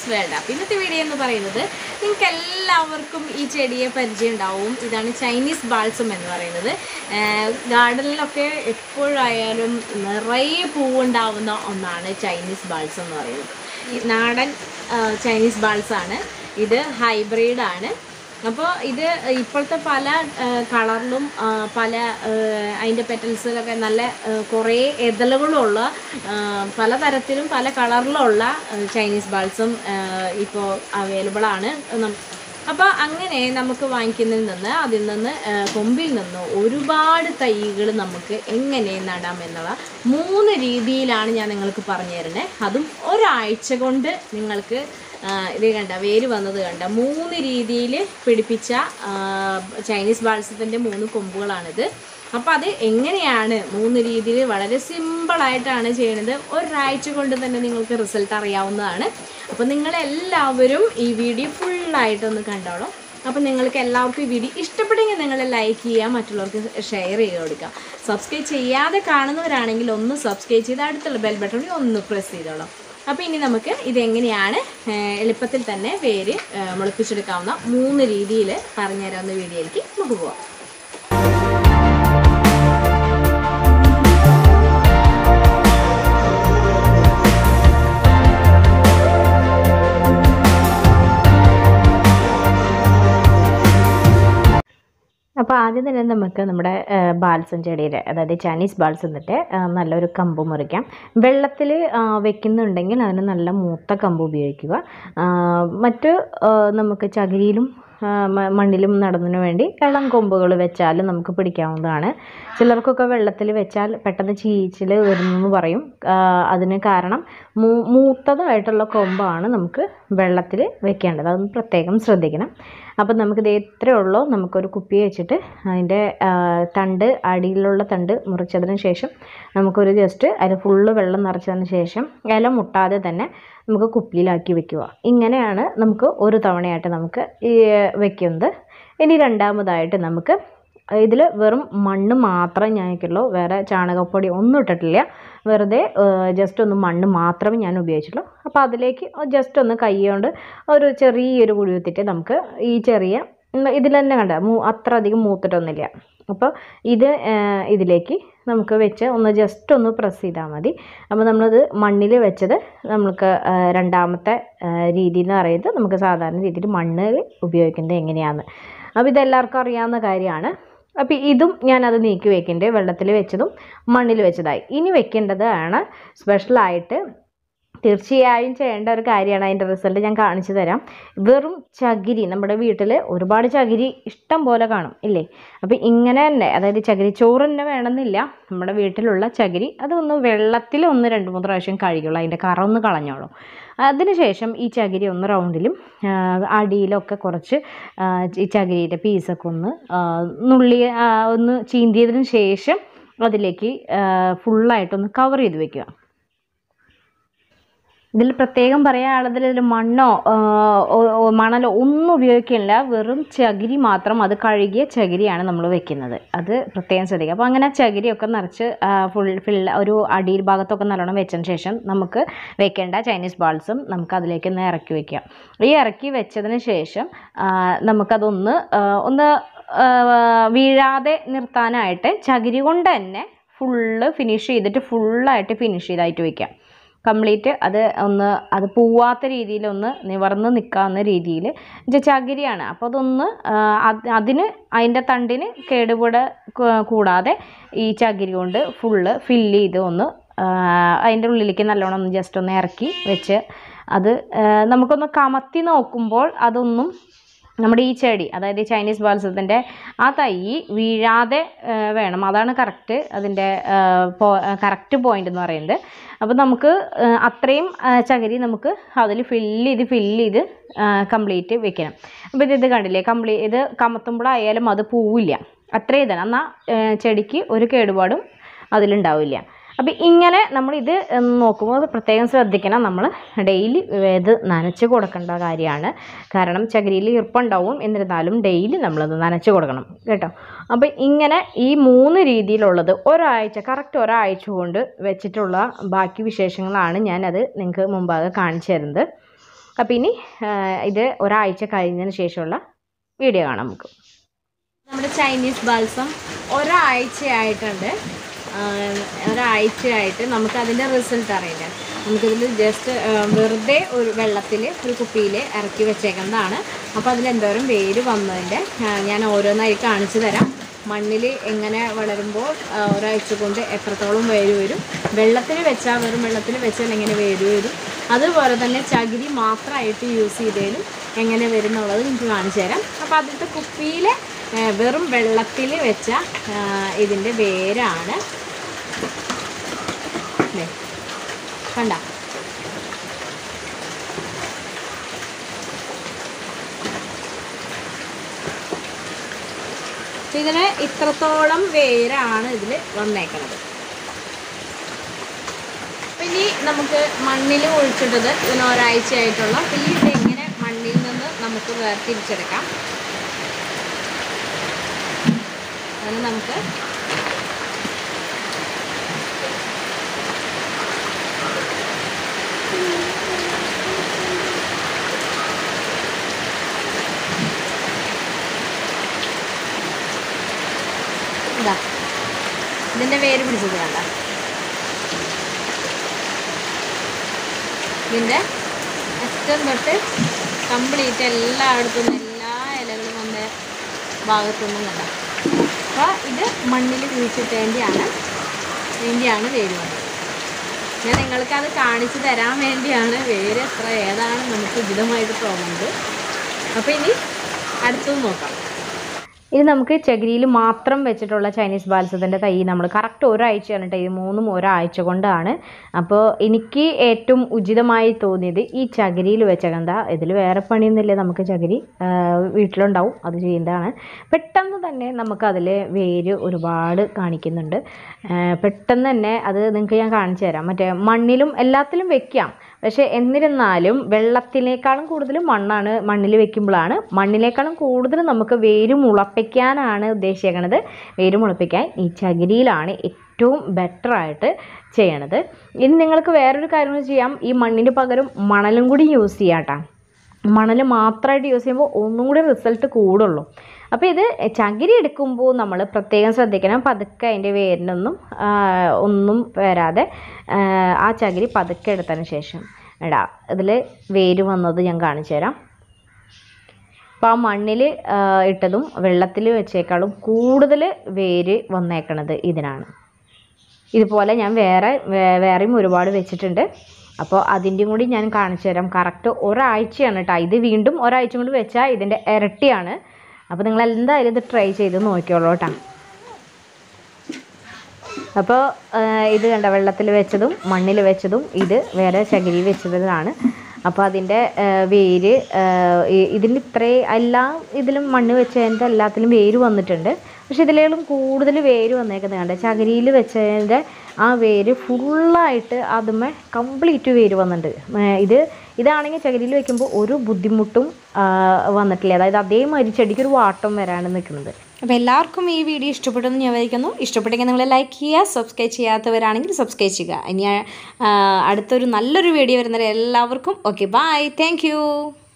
Sheeba's world അപ്പോൾ ഇന്നത്തെ video എന്ന് പറയുന്നത് നിങ്ങൾക്ക് എല്ലാവർക്കും ഈ ചെടിയെ പരിചയം ഉണ്ടാവും ഇതാണ് ചൈനീസ് ബാൾസം എന്ന് പറയുന്നത് ഗാർഡനിലൊക്കെ എപ്പോഴായാലും നിറയെ പൂവുണ്ടാവുന്ന ഒന്നാണ് ചൈനീസ് ബാൾസം എന്ന് പറയുന്നത് ഈ നാടൻ ആ, ചൈനീസ് ബാൾസാണ് ഇത് ഹൈബ്രിഡാണ് അപ്പോൾ ഇത് ഇപ്പോഴത്തെ പല കളറിലും പല ആ, അതിൻ്റെ പെറ്റൽസിലൊക്കെ നല്ല ആ, കുറേ എതളുകളുള്ള ആ, പലതരത്തിലും പല കളറിലുള്ള ആ, ചൈനീസ് ബാൾസും ഇപ്പോൾ അവൈലബിൾ ആണ് അപ്പോൾ അങ്ങനെ നമുക്ക് വാങ്ങിക്കുന്നതിൽ നിന്ന് അതിൽ നിന്ന് ആ, കൊമ്പിൽ നിന്ന് ഒരുപാട് തൈകൾ നമുക്ക് എങ്ങനെ നടാം എന്നുള്ള മൂന്ന് രീതിയിലാണ് ഞാൻ നിങ്ങൾക്ക് പറഞ്ഞു തരുന്നത് അതും ഒരാഴ്ച കൊണ്ട് നിങ്ങൾക്ക് ആ, ഇത് കണ്ട വേര് വന്നത് കണ്ട മൂന്ന് രീതിയിൽ പിടിപ്പിച്ച ആ, ചൈനീസ് ബാൾസത്തിൻ്റെ മൂന്ന് കൊമ്പുകളാണിത് അപ്പോൾ അത് എങ്ങനെയാണ് മൂന്ന് രീതിയിൽ വളരെ സിമ്പിളായിട്ടാണ് ചെയ്യുന്നത് ഒരാഴ്ച കൊണ്ട് തന്നെ നിങ്ങൾക്ക് റിസൾട്ട് അറിയാവുന്നതാണ് അപ്പോൾ നിങ്ങളെല്ലാവരും ഈ വീഡിയോ ഫുള്ളായിട്ടൊന്ന് കണ്ടോളൂ അപ്പോൾ നിങ്ങൾക്ക് എല്ലാവർക്കും ഈ വീഡിയോ ഇഷ്ടപ്പെട്ടെങ്കിൽ നിങ്ങൾ ലൈക്ക് ചെയ്യുക മറ്റുള്ളവർക്ക് ഷെയർ ചെയ്ത് കൊടുക്കുക സബ്സ്ക്രൈബ് ചെയ്യാതെ കാണുന്നവരാണെങ്കിൽ ഒന്ന് സബ്സ്ക്രൈബ് ചെയ്ത് അടുത്തുള്ള ബെൽ ബട്ടൺ ഒന്ന് പ്രസ് ചെയ്തോളാം അപ്പോൾ ഇനി നമുക്ക് ഇതെങ്ങനെയാണ് ഏഹ്, എളുപ്പത്തിൽ തന്നെ വേര് ഏഹ്, മുളപ്പിച്ചെടുക്കാവുന്ന മൂന്ന് രീതിയിൽ പറഞ്ഞുതരാവുന്ന വീഡിയോയിലേക്ക് നമുക്ക് പോവാം അപ്പോൾ ആദ്യം തന്നെ നമുക്ക് നമ്മുടെ ബാൽസം ചെടിയുടെ അതായത് ചൈനീസ് ബാൽസ് എന്നിട്ട് നല്ലൊരു കമ്പ് മുറിക്കാം വെള്ളത്തിൽ വെക്കുന്നുണ്ടെങ്കിൽ അതിന് നല്ല മൂത്ത കമ്പ് ഉപയോഗിക്കുക ആ, മറ്റ് ആ, നമുക്ക് ചകിരിയിലും ആ, മ- മണ്ണിലും നടുന്നതിന് വേണ്ടി ഇളം കൊമ്പുകൾ വെച്ചാൽ നമുക്ക് പിടിക്കാവുന്നതാണ് ചിലർക്കൊക്കെ വെള്ളത്തിൽ വെച്ചാൽ പെട്ടെന്ന് ചീച്ചിൽ വരുന്നെന്ന് പറയും ആ, അതിന് കാരണം മൂ മൂത്തതായിട്ടുള്ള കൊമ്പാണ് നമുക്ക് വെള്ളത്തിൽ വെക്കേണ്ടത് അതൊന്ന് പ്രത്യേകം ശ്രദ്ധിക്കണം അപ്പം നമുക്കിത് എത്രയേ ഉള്ളൂ നമുക്കൊരു കുപ്പി വെച്ചിട്ട് അതിൻ്റെ ആ, തണ്ട് അടിയിലുള്ള തണ്ട് മുറിച്ചതിന് ശേഷം നമുക്കൊരു ജസ്റ്റ് അതിൽ ഫുള്ള് വെള്ളം നിറച്ചതിന് ശേഷം ഇല മുട്ടാതെ തന്നെ നമുക്ക് കുപ്പിയിലാക്കി വെക്കുക ഇങ്ങനെയാണ് നമുക്ക് ഒരു തവണയായിട്ട് നമുക്ക് ഈ വെക്കുന്നത് ഇനി രണ്ടാമതായിട്ട് നമുക്ക് ഇതിൽ വെറും മണ്ണ് മാത്രമേ ഞാനിക്കുള്ളൂ വേറെ ചാണകപ്പൊടി ഒന്നും ഇട്ടിട്ടില്ല വെറുതെ ജസ്റ്റ് ഒന്ന് മണ്ണ് മാത്രമേ ഞാൻ ഉപയോഗിച്ചുള്ളൂ അപ്പോൾ അതിലേക്ക് ജസ്റ്റ് ഒന്ന് കൈ കൊണ്ട് ഒരു ചെറിയൊരു കുഴി കുത്തിയിട്ട് നമുക്ക് ഈ ചെറിയ ഇതിൽ തന്നെ കണ്ട മൂ അത്ര അധികം മൂത്തിട്ടൊന്നുമില്ല അപ്പോൾ ഇത് ആ, ഇതിലേക്ക് നമുക്ക് വെച്ച് ഒന്ന് ജസ്റ്റ് ഒന്ന് പ്രസ് ചെയ്താൽ മതി അപ്പോൾ നമ്മളത് മണ്ണിൽ വെച്ചത് നമുക്ക് ആ, രണ്ടാമത്തെ ആ, രീതി എന്ന് പറയുന്നത് നമുക്ക് സാധാരണ രീതിയിൽ മണ്ണിൽ ഉപയോഗിക്കുന്നത് എങ്ങനെയാണ് അപ്പോൾ ഇതെല്ലാവർക്കും അറിയാവുന്ന കാര്യമാണ് അപ്പോൾ ഇതും ഞാനത് നീക്കി വെക്കുന്നുണ്ട് വെള്ളത്തിൽ വെച്ചതും മണ്ണിൽ വെച്ചതായി ഇനി വെക്കേണ്ടതാണ് സ്പെഷ്യലായിട്ട് തീർച്ചയായും ചെയ്യേണ്ട ഒരു കാര്യമാണ് അതിൻ്റെ റിസൾട്ട് ഞാൻ കാണിച്ചു തരാം വെറും ചകിരി നമ്മുടെ വീട്ടിൽ ഒരുപാട് ചകിരി ഇഷ്ടം പോലെ കാണും ഇല്ലേ അപ്പോൾ ഇങ്ങനെ തന്നെ അതായത് ചകിരി ചോറ് തന്നെ വേണമെന്നില്ല നമ്മുടെ വീട്ടിലുള്ള ചകിരി അതൊന്ന് വെള്ളത്തിൽ ഒന്ന് രണ്ട് മൂന്ന് പ്രാവശ്യം കഴുകുള്ളൂ അതിൻ്റെ കറ ഒന്ന് കളഞ്ഞോളൂ അതിനുശേഷം ഈ ചകിരി ഒന്ന് റൗണ്ടിലും ആ, അടിയിലൊക്കെ കുറച്ച് ആ, ഈ ചകിരിയുടെ പീസൊക്കെ ഒന്ന് ആ, നുള്ളി ആ, ഒന്ന് ചീന്തിയതിന് ശേഷം അതിലേക്ക് ഫുള്ളായിട്ടൊന്ന് കവർ ചെയ്ത് വെക്കുക ഇതിൽ പ്രത്യേകം പറയാനുള്ളത് ഇതിൽ മണ്ണോ ആ, ഓ- ഓ- മണലോ ഒന്നും ഉപയോഗിക്കില്ല വെറും ചകിരി മാത്രം അത് കഴുകിയ ചകിരിയാണ് നമ്മൾ വെക്കുന്നത് അത് പ്രത്യേകം ശ്രദ്ധിക്കുക അപ്പോൾ അങ്ങനെ ചകിരിയൊക്കെ നിറച്ച് ഫുൾ ഫിൽ ഒരു അടിയിൽ ഭാഗത്തൊക്കെ നല്ലോണം വെച്ചതിന് ശേഷം നമുക്ക് വെക്കേണ്ട ചൈനീസ് ബാൾസും നമുക്ക് അതിലേക്ക് ഒന്ന് ഇറക്കി വെക്കാം ഈ ഇറക്കി വെച്ചതിന് ശേഷം ആ, നമുക്കതൊന്ന് ആ, ഒന്ന് ആ, വീഴാതെ നിർത്താനായിട്ട് ചകിരി കൊണ്ട് തന്നെ ഫുള്ള് ഫിനിഷ് ചെയ്തിട്ട് ഫുള്ളായിട്ട് ഫിനിഷ് ചെയ്തായിട്ട് വെക്കാം കംപ്ലീറ്റ് അത് ഒന്ന് അത് പോവാത്ത രീതിയിൽ ഒന്ന് നിവർന്ന് നിൽക്കാവുന്ന രീതിയിൽ ചകിരിയാണ് അപ്പോൾ അതൊന്ന് ആ, അത് അതിന് അതിൻ്റെ തണ്ടിന് കേടുപാട് കൂ- കൂടാതെ ഈ ചകിരി കൊണ്ട് ഫുള്ള് ഫില്ല് ചെയ്ത് ഒന്ന് ആ, അതിൻ്റെ ഉള്ളിലേക്ക് നല്ലോണം ഒന്ന് ജസ്റ്റ് ഒന്ന് ഇറക്കി വെച്ച് അത് ആ, നമുക്കൊന്ന് കമത്തി നോക്കുമ്പോൾ അതൊന്നും നമ്മുടെ ഈ ചെടി അതായത് ഈ ചൈനീസ് ബാൽസത്തിൻ്റെ ആ തൈ വീഴാതെ ആ, വേണം അതാണ് കറക്റ്റ് അതിൻ്റെ കറക്റ്റ് പോയിന്റ് എന്ന് പറയുന്നത് അപ്പോൾ നമുക്ക് ആ, അത്രയും ആ, ചകിരി നമുക്ക് അതിൽ ഫില്ല് ചെയ്ത് ഫില്ല് ചെയ്ത് കംപ്ലീറ്റ് വെക്കണം അപ്പോൾ ഇത് ഇത് കണ്ടില്ലേ കംപ്ലീറ്റ് ഇത് കമത്തുമ്പോഴായാലും അത് പോവില്ല അത്രയും ഇതാണ് എന്നാൽ ചെടിക്ക് ഒരു കേടുപാടും അതിലുണ്ടാവില്ല അപ്പോൾ ഇങ്ങനെ നമ്മൾ ഇത് നോക്കുമ്പോൾ പ്രത്യേകം ശ്രദ്ധിക്കണം നമ്മൾ ഡെയിലി ഇത് നനച്ച് കൊടുക്കേണ്ട കാര്യമാണ് കാരണം ചകിരിയിൽ ഈർപ്പുണ്ടാവും എന്നിരുന്നാലും ഡെയിലി നമ്മളത് നനച്ച് കൊടുക്കണം കേട്ടോ അപ്പോൾ ഇങ്ങനെ ഈ മൂന്ന് രീതിയിലുള്ളത് ഒരാഴ്ച കറക്റ്റ് ഒരാഴ്ച കൊണ്ട് വെച്ചിട്ടുള്ള ബാക്കി വിശേഷങ്ങളാണ് ഞാനത് നിങ്ങൾക്ക് മുമ്പാകെ കാണിച്ചു തരുന്നത് അപ്പോൾ ഇനി ആ, ഇത് ഒരാഴ്ച കഴിഞ്ഞതിന് ശേഷമുള്ള വീഡിയോ കാണാം നമുക്ക് നമ്മുടെ ചൈനീസ് ബാൽസം ഒരാഴ്ചയായിട്ടുണ്ട് ആഹ് ഒരാഴ്ചയായിട്ട് നമുക്ക് അതിൻ്റെ റിസൾട്ട് അറിയില്ല നമുക്കിതിൽ ജസ്റ്റ് വെറുതെ ഒരു വെള്ളത്തിൽ ഒരു കുപ്പിയിൽ ഇറക്കി വെച്ചേക്കുന്നതാണ് അപ്പോൾ അതിൽ എന്തോരം വേര് വന്നതിൻ്റെ ആഹ് ഞാൻ ഓരോന്നായി കാണിച്ചു തരാം മണ്ണിൽ എങ്ങനെ വളരുമ്പോൾ ആഹ് ഒരാഴ്ച കൊണ്ട് എത്രത്തോളം വേര് വരും വെള്ളത്തിൽ വെച്ചാൽ വെറും വെള്ളത്തിൽ വെച്ചാൽ എങ്ങനെ വേര് വരും അതുപോലെ തന്നെ ചകിരി മാത്രമായിട്ട് യൂസ് ചെയ്തതിലും എങ്ങനെ വരും എന്നുള്ളത് എനിക്ക് കാണിച്ചു തരാം അപ്പോൾ ആദ്യത്തെ കുപ്പിയിൽ വെറും വെള്ളത്തിൽ വെച്ച ആഹ് ഇതിൻ്റെ വേരാണ് ദേ, കണ്ട ഇതിന് ഇത്രത്തോളം വേരാണ് ഇതിൽ വന്നേക്കണത് അപ്പൊ ഇനി നമുക്ക് മണ്ണിൽ ഒഴിച്ചിട്ടത് ഇതിന് ഒരാഴ്ചയായിട്ടുള്ള അപ്പോൾ ഈ ഇത് എങ്ങനെ മണ്ണിൽ നിന്ന് നമുക്ക് വേർതിരിച്ചെടുക്കാം അതിന് നമുക്ക് ഇതാ ഇതിൻ്റെ വേര് പിടിച്ചത് വേണ്ട ഇതിൻ്റെ അറ്റം തൊട്ട് കംപ്ലീറ്റ് എല്ലായിടത്തും നിന്ന് എല്ലാ ഇലകളും വന്ന ഭാഗത്തുനിന്നും കണ്ട അപ്പോൾ ഇത് മണ്ണിൽ കുഴിച്ചിട്ടതിൻ്റെയാണ് ഇതിൻ്റെയാണ് വേര് വന്നത് ഞാൻ നിങ്ങൾക്ക് അത് കാണിച്ചു തരാൻ വേണ്ടിയാണ് വേര് എത്ര ഏതാണ് നമുക്ക് ഉചിതമായിട്ട് തോന്നുന്നത് അപ്പോൾ ഇനി അടുത്തത് നോക്കാം ഇത് നമുക്ക് ചകിരിയിൽ മാത്രം വെച്ചിട്ടുള്ള ചൈനീസ് ബാൽസത്തിൻ്റെ തൈ നമ്മൾ കറക്റ്റ് ഒരാഴ്ചയാണ് കേട്ടോ ഇത് മൂന്നും ഒരാഴ്ച കൊണ്ടാണ് അപ്പോൾ എനിക്ക് ഏറ്റവും ഉചിതമായി തോന്നിയത് ഈ ചകിരിയിൽ വെച്ചകന്ത ഇതിൽ വേറെ പണിയൊന്നുമില്ല നമുക്ക് ചകിരി ആ, വീട്ടിലുണ്ടാവും അത് ചെയ്യുന്നതാണ് പെട്ടെന്ന് തന്നെ നമുക്കതിൽ വേര് ഒരുപാട് കാണിക്കുന്നുണ്ട് ആ, പെട്ടെന്ന് തന്നെ അത് നിങ്ങൾക്ക് ഞാൻ കാണിച്ചു തരാം മറ്റേ മണ്ണിലും എല്ലാത്തിലും വെക്കാം പക്ഷേ എന്നിരുന്നാലും വെള്ളത്തിനേക്കാളും കൂടുതൽ മണ്ണാണ് മണ്ണിൽ വെക്കുമ്പോഴാണ് മണ്ണിനേക്കാളും കൂടുതൽ നമുക്ക് വേര് മുളപ്പിക്കാനാണ് ഉദ്ദേശിക്കുന്നത് വേര് മുളപ്പിക്കാൻ ഈ ചകിരിയിലാണ് ഏറ്റവും ബെറ്റർ ആയിട്ട് ചെയ്യണത് ഇനി നിങ്ങൾക്ക് വേറൊരു കാര്യം കൂടി ചെയ്യാം ഈ മണ്ണിന് പകരം മണലും കൂടി യൂസ് ചെയ്യാം കേട്ടോ മണൽ മാത്രമായിട്ട് യൂസ് ചെയ്യുമ്പോൾ ഒന്നും കൂടി റിസൾട്ട് കൂടുള്ളൂ അപ്പോൾ ഇത് ചകിരി എടുക്കുമ്പോൾ നമ്മൾ പ്രത്യേകം ശ്രദ്ധിക്കണം പതുക്കെ അതിൻ്റെ വേരിനൊന്നും ആ, ഒന്നും വരാതെ ആ, ആ ചകിരി പതുക്കെ എടുത്തതിന് ശേഷം ഇടാം ഇതിൽ വേര് വന്നത് ഞാൻ കാണിച്ചു തരാം അപ്പോൾ ആ മണ്ണിൽ ഇട്ടതും വെള്ളത്തിൽ വെച്ചേക്കാളും കൂടുതൽ വേര് വന്നേക്കണത് ഇതിനാണ് ഇതുപോലെ ഞാൻ വേറെ വേ- വേറെയും ഒരുപാട് വെച്ചിട്ടുണ്ട് അപ്പോൾ അതിൻ്റെയും കൂടി ഞാൻ കാണിച്ചു തരാം കറക്റ്റ് ഒരാഴ്ചയാണ് കേട്ടോ ഇത് വീണ്ടും ഒരാഴ്ച കൊണ്ട് വെച്ചാൽ ഇതിൻ്റെ ഇരട്ടിയാണ് അപ്പോൾ നിങ്ങൾ എന്തായാലും ഇത് ട്രൈ ചെയ്ത് നോക്കിയോളൂ കേട്ടോ അപ്പോൾ ഇത് കണ്ട വെള്ളത്തിൽ വെച്ചതും മണ്ണിൽ വെച്ചതും ഇത് വേറെ ചകിരി വെച്ചതാണ് അപ്പോൾ അതിൻ്റെ ആ, വേര് ആ, ഇ- ഇതിന് ഇത്രേ എല്ലാ ഇതിലും മണ്ണ് വെച്ചതിൻ്റെ എല്ലാത്തിലും വേര് വന്നിട്ടുണ്ട് പക്ഷെ ഇതിലേലും കൂടുതൽ വേര് വന്നേക്കുന്നത് കണ്ട ചകിരിയിൽ വെച്ചതിൻ്റെ ആ വേര് ഫുള്ളായിട്ട് അതുമേ കംപ്ലീറ്റ് വേര് വന്നിട്ടുണ്ട് ഏ, ഇത് ഇതാണെങ്കിൽ ചകിരിയിൽ വെക്കുമ്പോൾ ഒരു ബുദ്ധിമുട്ടും ആ, വന്നിട്ടില്ല അതായത് അതേമാതിരി ചെടിക്ക് ഒരു വാട്ടം വരാണ് നിൽക്കുന്നത് അപ്പോൾ എല്ലാവർക്കും ഈ വീഡിയോ ഇഷ്ടപ്പെട്ടെന്ന് ഞാൻ വിചാരിക്കുന്നു ഇഷ്ടപ്പെട്ടെങ്കിൽ നിങ്ങൾ ലൈക്ക് ചെയ്യുക സബ്സ്ക്രൈബ് ചെയ്യാത്തവരാണെങ്കിൽ സബ്സ്ക്രൈബ് ചെയ്യുക ഇനി ആ, അടുത്തൊരു നല്ലൊരു വീഡിയോ വരുന്നവരെ എല്ലാവർക്കും ഓക്കെ ബൈ താങ്ക്